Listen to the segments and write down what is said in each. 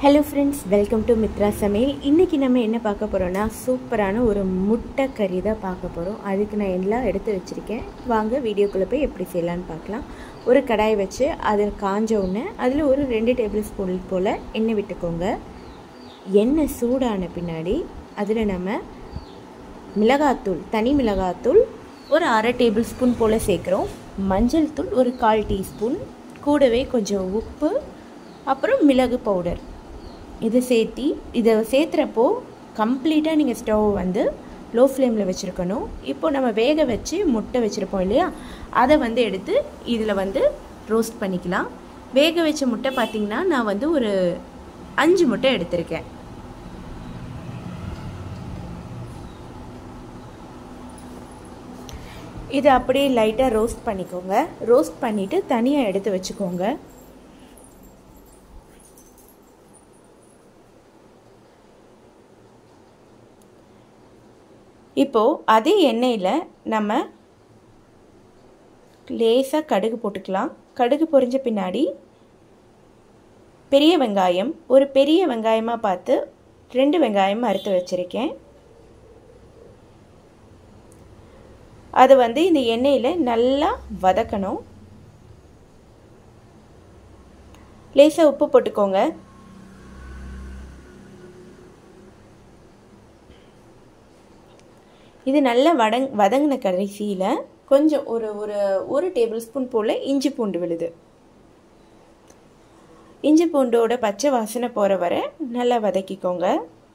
hello friends welcome to Mithra சமையல் இன்றைக்கி நம்ம என்ன பார்க்க போகிறோன்னா சூப்பரான ஒரு முட்டை கறி தான் பார்க்க போகிறோம் அதுக்கு நான் எல்லாம் எடுத்து வச்சுருக்கேன் வாங்க வீடியோக்குள்ளே போய் எப்படி செய்யலான்னு பார்க்கலாம் ஒரு கடாய் வச்சு அதில் காஞ்ச உடனே அதில் ஒரு ரெண்டு டேபிள் ஸ்பூன் போல் எண்ணெய் விட்டுக்கோங்க எண்ணெய் சூடான பின்னாடி அதில் நம்ம மிளகாத்தூள் தனி மிளகாத்தூள் ஒரு அரை டேபிள் ஸ்பூன் போல் சேர்க்குறோம் மஞ்சள் தூள் ஒரு கால் டீஸ்பூன் கூடவே கொஞ்சம் உப்பு அப்புறம் மிளகு பவுடர் இதை சேர்த்தி இதை சேர்த்துறப்போ கம்ப்ளீட்டாக நீங்கள் ஸ்டவ் வந்து லோ ஃப்ளேமில் வச்சுருக்கணும் இப்போ நம்ம வேக வச்சு முட்டை வச்சுருப்போம் இல்லையா அதை வந்து எடுத்து இதில் வந்து ரோஸ்ட் பண்ணிக்கலாம் வேக வச்ச முட்டை பார்த்திங்கன்னா நான் வந்து ஒரு அஞ்சு முட்டை எடுத்திருக்கேன் இதை அப்படியே லைட்டாக ரோஸ்ட் பண்ணிக்கோங்க ரோஸ்ட் பண்ணிவிட்டு தனியாக எடுத்து வச்சுக்கோங்க இப்போது அதே எண்ணெயில் நம்ம லேசாக கடுகு போட்டுக்கலாம் கடுகு பொரிஞ்ச பின்னாடி பெரிய வெங்காயம் ஒரு பெரிய வெங்காயமாக பார்த்து ரெண்டு வெங்காயம் அறுத்து வச்சுருக்கேன் அதை வந்து இந்த எண்ணெயில் நல்லா வதக்கணும் லேசாக உப்பு போட்டுக்கோங்க இது நல்லா வடங் வதங்கின கடைசியில் கொஞ்சம் ஒரு ஒரு ஒரு டேபிள் ஸ்பூன் போல் இஞ்சி பூண்டு விழுது இஞ்சி பூண்டோட பச்சை வாசனை போகிற வரை நல்லா வதக்கிக்கோங்க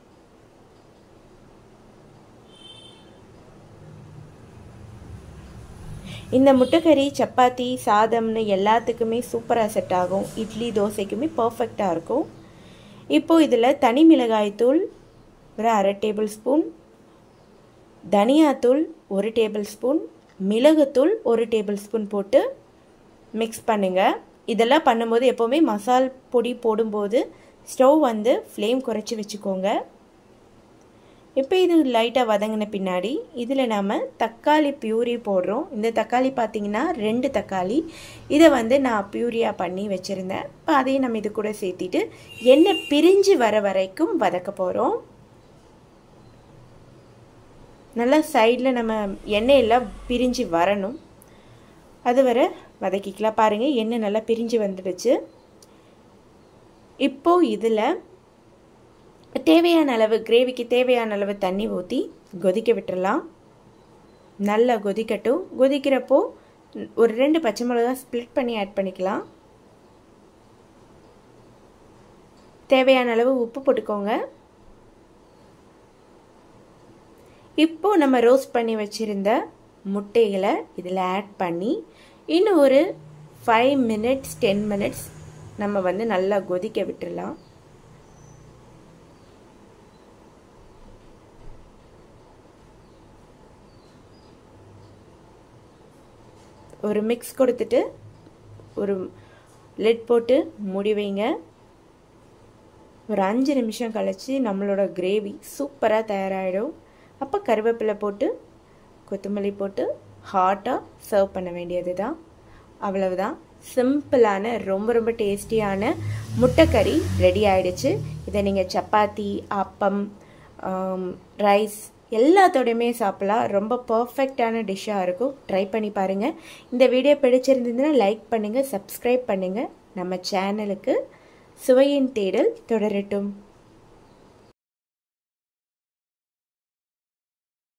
இந்த முட்டைக்கறி சப்பாத்தி சாதம்னு எல்லாத்துக்குமே சூப்பராக செட் ஆகும் இட்லி தோசைக்குமே பர்ஃபெக்டாக இருக்கும் இப்போது இதில் தனி மிளகாய்த்தூள் ஒரு அரை டேபிள் ஸ்பூன் தனியாத்தூள் ஒரு டேபிள் ஸ்பூன் மிளகுத்தூள் ஒரு டேபிள் ஸ்பூன் போட்டு மிக்ஸ் பண்ணுங்கள் இதெல்லாம் பண்ணும்போது எப்போவுமே மசால் பொடி போடும்போது ஸ்டவ் வந்து ஃப்ளேம் குறைச்சி வச்சுக்கோங்க இப்போ இது லைட்டாக வதங்கின பின்னாடி இதில் நாம் தக்காளி பியூரி போடுறோம் இந்த தக்காளி பார்த்திங்கன்னா ரெண்டு தக்காளி இதை வந்து நான் பியூரியாக பண்ணி வச்சுருந்தேன் இப்போ அதையும் நம்ம இது கூட சேர்த்திட்டு எண்ணெய் பிரிஞ்சு வர வரைக்கும் வதக்க போகிறோம் நல்லா சைடில் நம்ம எண்ணெயெல்லாம் பிரிஞ்சு வரணும் அது வரை வதக்கிக்கலாம் பாருங்கள் எண்ணெய் நல்லா பிரிஞ்சு வந்துடுச்சு இப்போது இதில் தேவையான அளவு கிரேவிக்கு தேவையான அளவு தண்ணி ஊற்றி கொதிக்க விட்டுறலாம் நல்லா கொதிக்கட்டும் கொதிக்கிறப்போ ஒரு ரெண்டு பச்சை மிளகா ஸ்ப்ளிட் பண்ணி ஆட் பண்ணிக்கலாம் தேவையான அளவு உப்பு போட்டுக்கோங்க இப்போ நம்ம ரோஸ்ட் பண்ணி வச்சுருந்த முட்டைகளை இதில் ஆட் பண்ணி இன்னும் ஒரு ஃபைவ் மினிட்ஸ் டென் மினிட்ஸ் நம்ம வந்து நல்லா கொதிக்க விட்டுடலாம் ஒரு மிக்ஸ் கொடுத்துட்டு ஒரு லெட் போட்டு மூடி வைங்க ஒரு அஞ்சு நிமிஷம் கழித்து நம்மளோட கிரேவி சூப்பராக தயாராகிடும் அப்போ கருவேப்பிலை போட்டு கொத்தமல்லி போட்டு ஹாட்டாக சர்வ் பண்ண வேண்டியது தான் அவ்வளவுதான் சிம்பிளான ரொம்ப ரொம்ப டேஸ்டியான முட்டைக்கறி ரெடி ஆயிடுச்சு இதை நீங்கள் சப்பாத்தி அப்பம் ரைஸ் எல்லாத்தோடையுமே சாப்பிடலாம் ரொம்ப பர்ஃபெக்டான டிஷ்ஷாக இருக்கும் ட்ரை பண்ணி பாருங்கள் இந்த வீடியோ பிடிச்சிருந்ததுன்னா லைக் பண்ணுங்கள் சப்ஸ்கிரைப் பண்ணுங்கள் நம்ம சேனலுக்கு சுவையின் தேடல் தொடரட்டும்